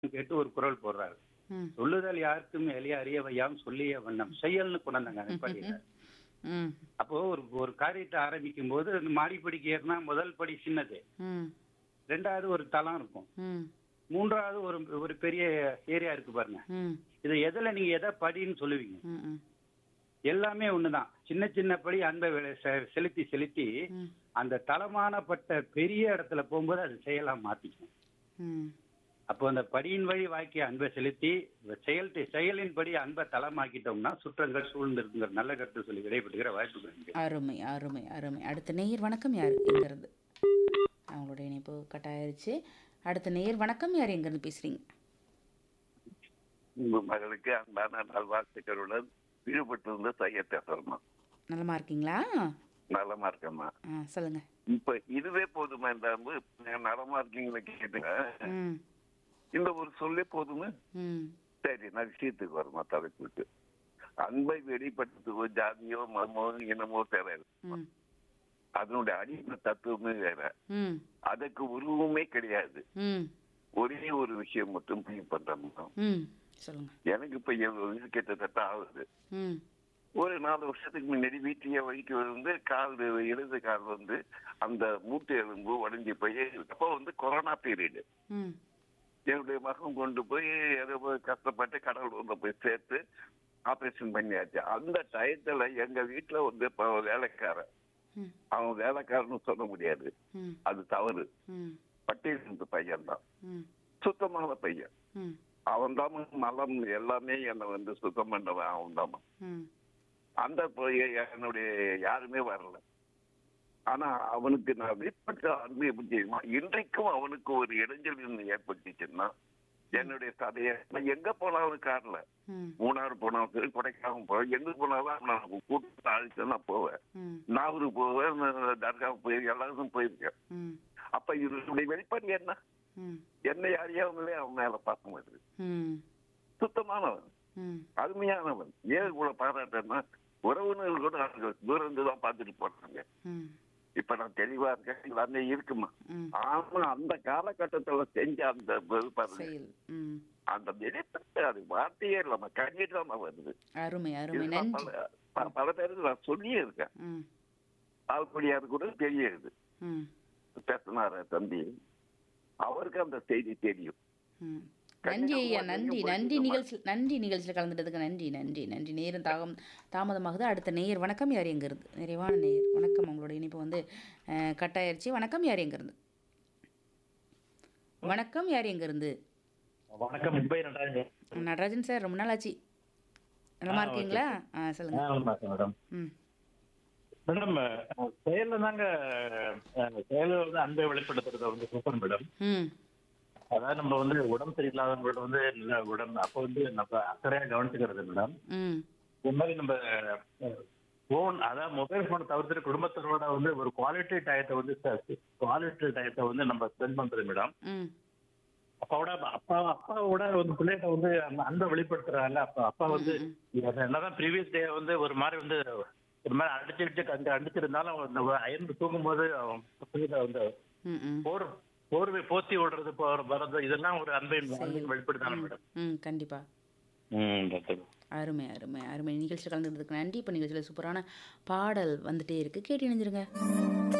கேட்டு ஒரு குரல் போடுறாரு ம் சொல்லுதல் யாருக்கும் எளிய அறியவையாம் சொல்லிய வண்ணம் செயல்னு கொண்டாந்தாங்க நிப்பாட்டியில ம் அப்போ ஒரு ஒரு காரியத்தை ஆரம்பிக்கும் போது அந்த மாடிப்படிக்கு ஏறினா முதல் படி சின்னது ம் ரெண்டாவது ஒரு தளம் இருக்கும் ம் மூன்றாவது ஒரு ஒரு பெரிய ஏரியா இருக்கு பாருங்க ம் இது எதுல நீங்க எதை படின்னு சொல்லுவீங்க ம் ம் எல்லாமே ஒண்ணுதான் சின்ன சின்ன படி அன்பை வெ- செ- செலுத்தி செலுத்தி ம் அந்த தளமானப்பட்ட பெரிய இடத்துல போகும்போது அது செயலா மாத்திக்கும் ம் அப்போ அந்த படியின் வழி வாக்கிய அன்பை செலுத்தி செயல் செயலின் படி அன்பை தளமாக்கிட்டோம்னா சுற்றங்கள் சூழ்ந்திருக்குங்கிற நல்ல கருத்து சொல்லி விடைபெறுகிற வாய்ப்புகள் இருக்கு அருமை அருமை அருமை அடுத்த நேயர் வணக்கம் யார் எங்கேருந்து அவங்களுடைய இணைப்பு கட் ஆயிருச்சு அடுத்த நேயர் வணக்கம் யார் எங்கேருந்து பேசுறீங்க உங்க மகளுக்கு அன்பான நல்வாழ்த்துக்களுடன் ஈடுபட்டிருந்த தையத்தை சொல்லமா நலமா இருக்கீங்களா நலமா இருக்கம்மா ஆ சொல்லுங்க இப்ப இதுவே போதுமா இந்த அன்பு நான் நலமா இருக்கீங்களா கேட்டுங்க ம் இந்த ஒரு சொல்லே போதுமே ம் சரி நான் விஷயத்துக்கு வருமா தலைப்புக்கு அன்பை வெளிப்படுத்துவோ ஜாதியோ மதமோ இனமோ தேவையில்லை ம் அதனுடைய அடிப்படை தத்துவமே வேற ம் அதுக்கு உருவமே கிடையாது ம் ஒரே ஒரு விஷயம் மட்டும் புரிய பண்றோம் ம் சொல்லுங்க எனக்கு இப்ப எவ்வளவு வயசு கிட்டத்தட்ட ஆகுது ம் ஒரு நாலு வருஷத்துக்கு முன்னாடி வீட்லயே வலிக்கு வந்து கால் இடது கால் வந்து அந்த மூட்டு எலும்பு உடஞ்சி போய் அப்போ வந்து கொரோனா பீரியடு ம் என்னுடைய மகன் கொண்டு போய் ஏதோ போய் கஷ்டப்பட்டு கடவுள் வந்து போய் சேர்த்து ஆபரேஷன் பண்ணியாச்சு அந்த டயத்துல எங்க வீட்டுல வந்து இப்போ வேலைக்காரன் ம் அவன் வேலைக்காரன்னு சொல்ல முடியாது ம் அது தவறு ம் பட்டியல் பையன் தான் ம் சுத்தமான பையன் ம் அவன் தான் மலம் எல்லாமே என்னை வந்து சுத்தம் பண்ணவன் அவன் தான் ம் அந்த போய் என்னுடைய யாருமே வரல ஆனா அவனுக்கு நான் வெளிப்பட்ட அன்பு எப்படி தெரியுமா இன்றைக்கும் அவனுக்கு ஒரு இடைஞ்சல் ஒண்ணு ஏற்பட்டுச்சுன்னா என்னுடைய கதையை நான் எங்க போனாலும் கார்ல ம் மூணாறு போனாலும் சரி கொடைக்கானல் போவேன் எங்க போனாலும் நான் கூட்டத்தை அழைச்சு நான் போவேன் ம் நாகூர் போவேன் நான் தர்காவுக்கு போய் எல்லாருக்கும் போயிருக்கேன் ம் அப்ப இதனுடைய வெளிப்பாடு என்ன ம் என்ன யாரையாவது அவன் மேல பார்க்க மாட்டேது ம் சுத்தமானவன் ம் அருமையானவன் ஏன் கூட பாராட்டேன்னா உறவினர்கள் கூட அவங்க தூரம் இருந்து தான் பார்த்துட்டு போறாங்க ம் இப்ப நான் தெளிவா இருக்கேன் எல்லாமே இருக்குமா ம் ஆனா அந்த காலகட்டத்துல செஞ்ச அந்த இது பாருங்க செயல் ம் அந்த வெளிப்பட்டு அது வார்த்தையே இல்லாம கண்ணீர் வருது அருமை அருமை இது நான் நன்றி பல ப- பல பேருக்கு நான் சொல்லியே இருக்கேன் ம் ஆள்படியாது கூட தெரியுது ம் பேசினார தம்பி அவருக்கு அந்த செய்தி தெரியும் ம் நன்றி ஐயா நன்றி நன்றி நிகழ்ச்சி நன்றி நிகழ்ச்சியில் கலந்துட்டதுக்கு நன்றி நன்றி நன்றி நேரம் தாகம் தாமதமாகுது அடுத்த நேயர் வணக்கம் யார் எங்க இருந்து நிறைவான நேயர் வணக்கம் உங்களோட இணைப்பு வந்து அஹ், கட்டாயிருச்சு வணக்கம் யார் எங்க இருந்து வணக்கம் யார் எங்க இருந்து வணக்கம் மும்பை நடராஜன் நடராஜன் சார் ரொம்ப நாள் ஆச்சு நலமா ஆ, இருக்கீங்களா ஆ சொல்லுங்க மேடம் ம் மேடம் அஹ், செயல்ல தாங்க அஹ், செயல்ல வந்து அன்பை வெளிப்படுத்துறது வந்து சூப்பர் மேடம் ம் அதாவது நம்ம வந்து உடம்பு சரியில்லாதவங்களோட வந்து நல்ல உடம்பு அப்போ வந்து நம்ம அக்கறையா கவனிச்சுக்கிறது மேடம் ம் இந்த மாதிரி நம்ம ஃபோன் அதாவது மொபைல் ஃபோன் தவிர்த்துட்டு குடும்பத்தரோட வந்து ஒரு குவாலிட்டி டயத்தை வந்து குவாலிட்டி டயத்தை வந்து நம்ம ஸ்பெண்ட் பண்றது மேடம் ம் அப்பாவோட அப்பா அப்பாவோட வந்து பிள்ளைகிட்ட வந்து அந்த அன்பை வெளிப்படுத்துறாங்கல்ல அப்பா அப்பா வந்து என்னதான் ப்ரீவியஸ் டே வந்து ஒரு மாதிரி வந்து ஒரு மாதிரி அடிச்சுட்டு கண்டு அடிச்சிருந்தாலும் அந்த அயர்ந்து தூங்கும்போது அவன் பிள்ளைகிட்ட வந்து ம் ம் போர் போர்வை போத்தி விடுறது போற வர்றது இதெல்லாம் ஒரு அன்பின் அன்பின் வெளிப்படுத்தான மேடம் ம் கண்டிப்பா ம் டாக்டர் அருமை அருமை அருமை நிகழ்ச்சியில் கலந்துக்கிறதுக்கு நன்றி இப்போ நிகழ்ச்சியில் சூப்பரான பாடல் வந்துட்டே இருக்கு கேட்டு இணைஞ்சிருங்க